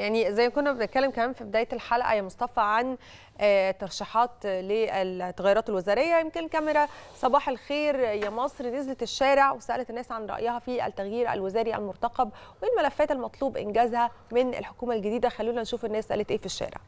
يعني زي ما كنا بنتكلم كمان في بدايه الحلقه يا مصطفى عن آه، ترشيحات للتغيرات الوزاريه يمكن الكاميرا صباح الخير يا مصر نزلت الشارع وسالت الناس عن رايها في التغيير الوزاري المرتقب والملفات المطلوب انجازها من الحكومه الجديده خلونا نشوف الناس قالت ايه في الشارع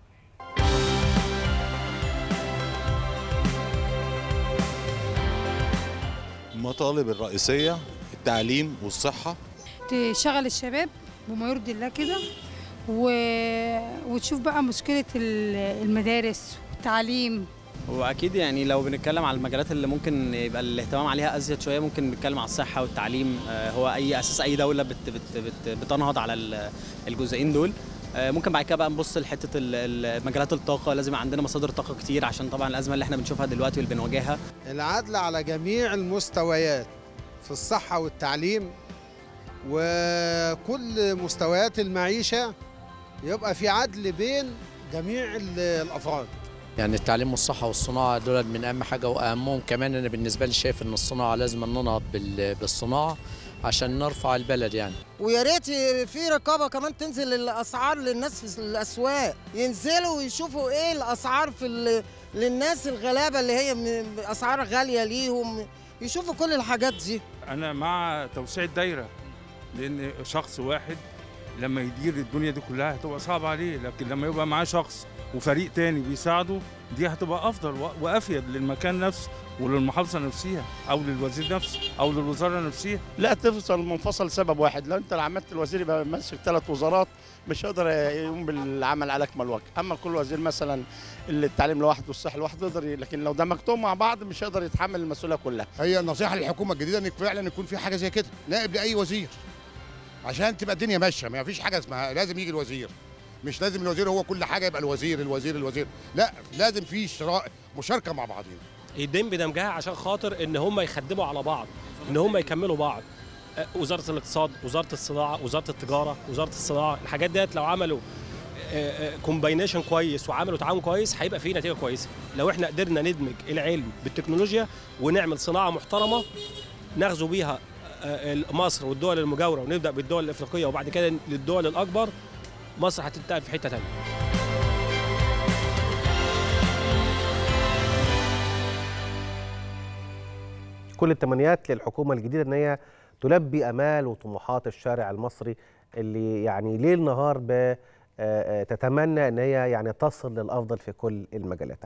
المطالب الرئيسية التعليم والصحة تشغل الشباب بما يرضي الله كده و... وتشوف بقى مشكلة ال- المدارس والتعليم واكيد يعني لو بنتكلم على المجالات اللي ممكن يبقى الاهتمام عليها ازيد شويه ممكن نتكلم على الصحه والتعليم آه، هو اي اساس اي دوله بت بت بت بتنهض على ال- الجزئين دول آه، ممكن بعد كده بقى نبص لحته ال- ال- مجالات الطاقه لازم يبقى عندنا مصادر طاقه كتير عشان طبعا الازمه اللي احنا بنشوفها دلوقتي واللي بنواجهها العدل على جميع المستويات في الصحة والتعليم وكل مستويات المعيشة يبقى في عدل بين جميع ال- الأفراد يعني التعليم والصحة والصناعة دول من أهم حاجة وأهمهم كمان أنا بالنسبة لي شايف إن الصناعة لازم ننهض بال- بالصناعة عشان نرفع البلد يعني ويا ريت في رقابه كمان تنزل الاسعار للناس في الاسواق ينزلوا ويشوفوا ايه الاسعار في ال- للناس الغلابه اللي هي م- اسعار غاليه ليهم يشوفوا كل الحاجات دي انا مع توسيع الدايره لان شخص واحد لما يدير الدنيا دي كلها هتبقى صعبه عليه لكن لما يبقى معاه شخص وفريق تاني بيساعده دي هتبقى افضل و- وافيد للمكان نفسه وللمحافظه نفسها او للوزير نفسه او للوزاره نفسها لا تفصل منفصل سبب واحد لو انت عملت الوزير يبقى ماسك ثلاث وزارات مش هيقدر يقوم بالعمل على اكمل وجه اما كل وزير مثلا التعليم لوحده والصحه لوحده يقدر ي- لكن لو دمجتهم مع بعض مش هيقدر يتحمل المسؤوليه كلها هي النصيحه للحكومه الجديده ان فعلا يكون في حاجه زي كده نائب لاي وزير عشان تبقى الدنيا ماشيه ما فيش حاجه اسمها لازم يجي الوزير مش لازم الوزير هو كل حاجه يبقى الوزير الوزير الوزير لا لازم في شراء مشاركه مع بعضين يتم بدمجها عشان خاطر ان هم يخدموا على بعض ان هم يكملوا بعض أه، وزاره الاقتصاد وزاره الصناعه وزاره التجاره وزاره الصناعه الحاجات ديت لو عملوا كومباينيشن كويس وعملوا تعاون كويس هيبقى فيه نتيجه كويسه لو احنا قدرنا ندمج العلم بالتكنولوجيا ونعمل صناعه محترمه نغزو بيها آه، مصر والدول المجاوره ونبدا بالدول الافريقيه وبعد كده للدول الاكبر مصر هتنتقل في حته ثانيه كل التمنيات للحكومة الجديدة ان هي تلبي امال وطموحات الشارع المصري اللي يعني ليل نهار ب- آه، آه، تتمنى ان هي يعني تصل للافضل في كل المجالات